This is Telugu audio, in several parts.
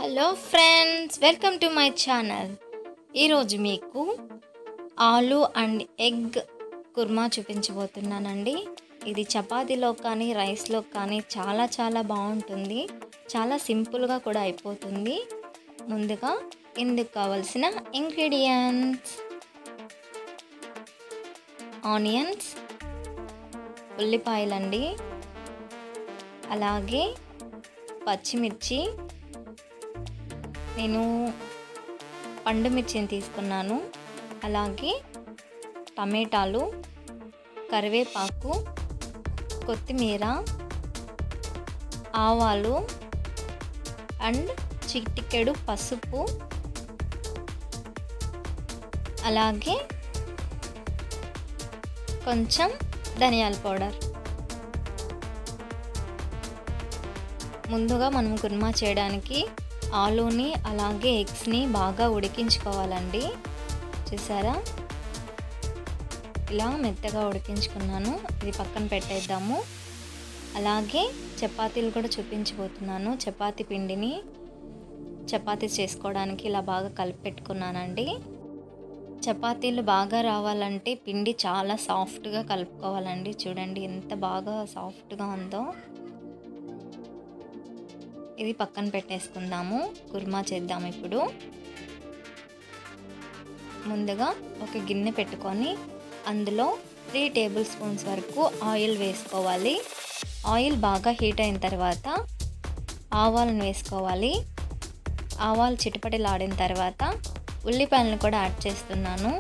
hello friends welcome to my channel ఈరోజు మీకు ఆలు అండ్ ఎగ్ కుర్మా చూపించబోతున్నానండి ఇది చపాతీలో కానీ రైస్లో కానీ చాలా చాలా బాగుంటుంది చాలా సింపుల్గా కూడా అయిపోతుంది ముందుగా ఇందుకు కావలసిన ఇంగ్రీడియంట్స్ ఆనియన్స్ ఉల్లిపాయలండి అలాగే పచ్చిమిర్చి నేను పండు మిర్చిని తీసుకున్నాను అలాగే టమాటాలు కరివేపాకు కొత్తిమీర ఆవాలు అండ్ చిటికెడు పసుపు అలాగే కొంచెం ధనియాల పౌడర్ ముందుగా మనం కుర్మా చేయడానికి ఆలూని అలాగే ఎగ్స్ని బాగా ఉడికించుకోవాలండి చూసారా ఇలా మెత్తగా ఉడికించుకున్నాను ఇది పక్కన పెట్టేద్దాము అలాగే చపాతీలు కూడా చూపించబోతున్నాను చపాతీ పిండిని చపాతీ చేసుకోవడానికి ఇలా బాగా కలిపి పెట్టుకున్నానండి చపాతీలు బాగా రావాలంటే పిండి చాలా సాఫ్ట్గా కలుపుకోవాలండి చూడండి ఎంత బాగా సాఫ్ట్గా ఉందో ఇది పక్కన పెట్టేసుకుందాము కుర్మా చేద్దాం ఇప్పుడు ముందుగా ఒక గిన్నె పెట్టుకొని అందులో త్రీ టేబుల్ స్పూన్స్ వరకు ఆయిల్ వేసుకోవాలి ఆయిల్ బాగా హీట్ అయిన తర్వాత ఆవాలను వేసుకోవాలి ఆవాలు చిటపటలాడిన తర్వాత ఉల్లిపాయలను కూడా యాడ్ చేస్తున్నాను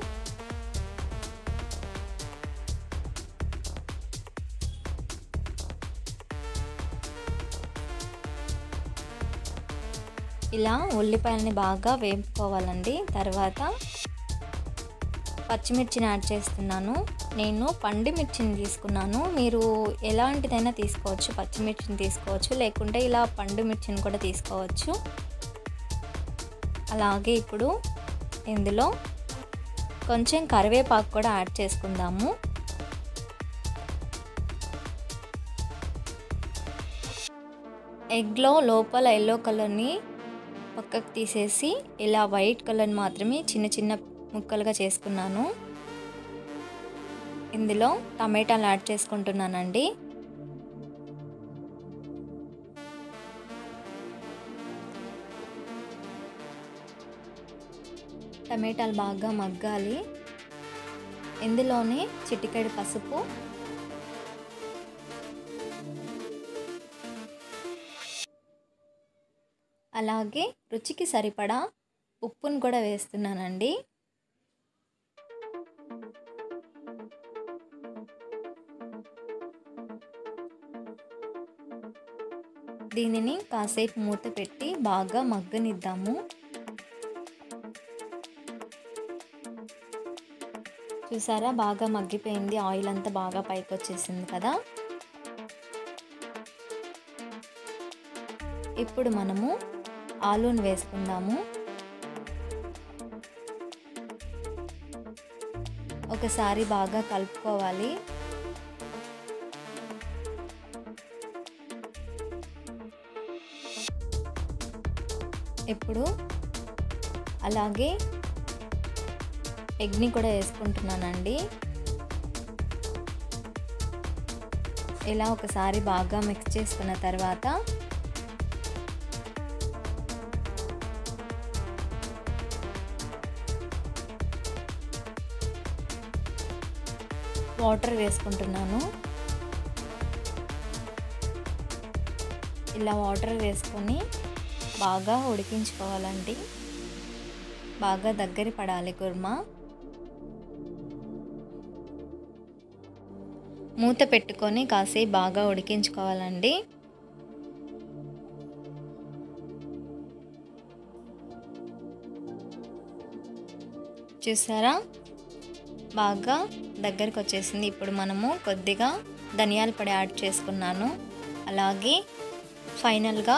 ఇలా ఉల్లిపాయలని బాగా వేపుకోవాలండి తర్వాత పచ్చిమిర్చిని యాడ్ చేస్తున్నాను నేను పండు మిర్చిని తీసుకున్నాను మీరు ఎలాంటిదైనా తీసుకోవచ్చు పచ్చిమిర్చిని తీసుకోవచ్చు లేకుంటే ఇలా పండు మిర్చిని కూడా తీసుకోవచ్చు అలాగే ఇప్పుడు ఇందులో కొంచెం కరివేపాకు కూడా యాడ్ చేసుకుందాము ఎగ్లో లోపల ఎల్లో కలర్ని పక్కకు తీసేసి ఇలా వైట్ కలర్ మాత్రమే చిన్న చిన్న ముక్కలుగా చేసుకున్నాను ఇందులో టమాటాలు యాడ్ చేసుకుంటున్నానండి టమాటాలు బాగా మగ్గాలి ఇందులోనే చిటికెడు పసుపు అలాగే రుచికి సరిపడా ఉప్పును కూడా వేస్తున్నానండి దీనిని కాసేపు మూత పెట్టి బాగా మగ్గనిద్దాము చూసారా బాగా మగ్గిపోయింది ఆయిల్ అంతా బాగా పైకి వచ్చేసింది కదా ఇప్పుడు మనము ఆలూని వేసుకుందాము ఒకసారి బాగా కలుపుకోవాలి ఇప్పుడు అలాగే ఎగ్ని కూడా వేసుకుంటున్నానండి ఇలా ఒకసారి బాగా మిక్స్ చేసుకున్న తర్వాత వాటర్ వేసుకుంటున్నాను ఇలా వాటర్ వేసుకొని బాగా ఉడికించుకోవాలండి బాగా దగ్గర పడాలి కుర్మా మూత పెట్టుకొని కాసేపు బాగా ఉడికించుకోవాలండి చూసారా బాగా దగ్గరికి వచ్చేసింది ఇప్పుడు మనము కొద్దిగా ధనియాల పొడి యాడ్ చేసుకున్నాను అలాగే ఫైనల్గా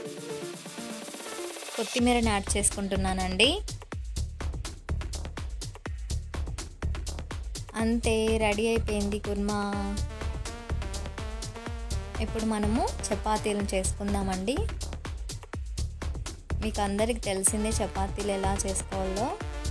కొత్తిమీరని యాడ్ చేసుకుంటున్నానండి అంతే రెడీ అయిపోయింది కుర్మా ఇప్పుడు మనము చపాతీలను చేసుకుందామండి మీకు అందరికి తెలిసిందే చపాతీలు ఎలా చేసుకోవాలో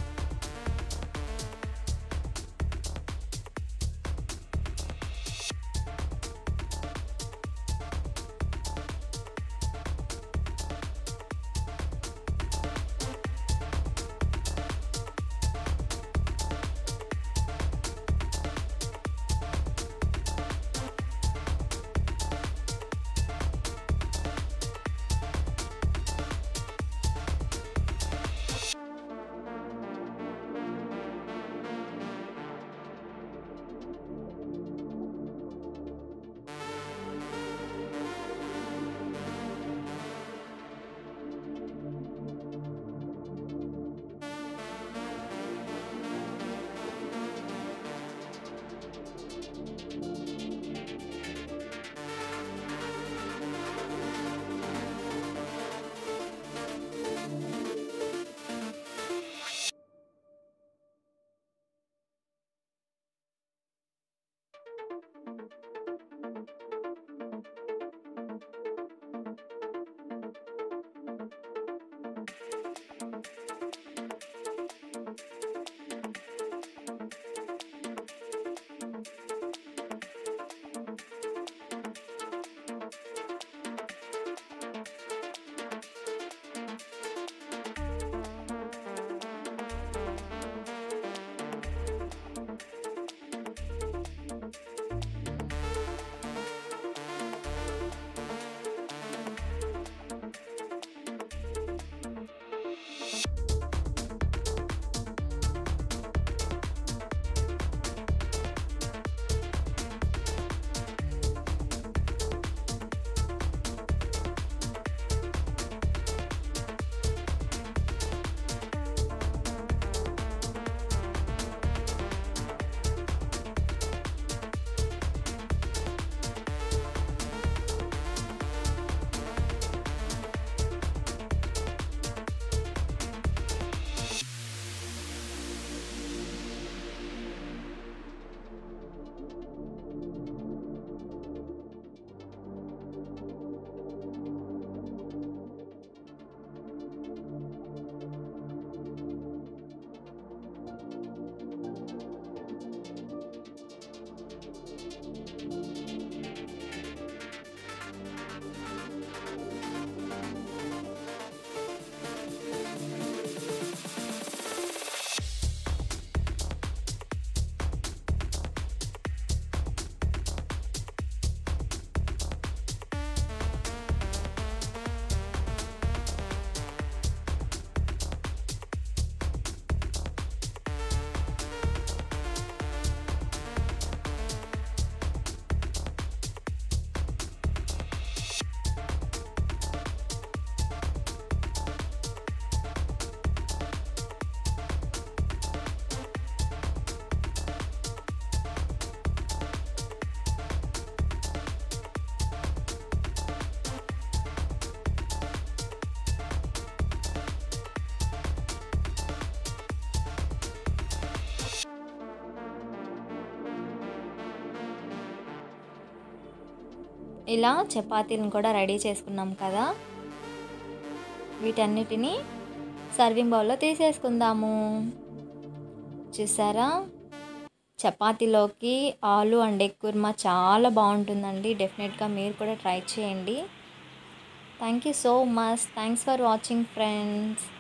ఇలా చపాతీలను కూడా రెడీ చేసుకున్నాం కదా వీటన్నిటిని సర్వింగ్ బౌల్లో తీసేసుకుందాము చూసారా చపాతీలోకి ఆలు అండ్ ఎగ్ కుర్మా చాలా బాగుంటుందండి డెఫినెట్గా మీరు కూడా ట్రై చేయండి thank you so much thanks for watching friends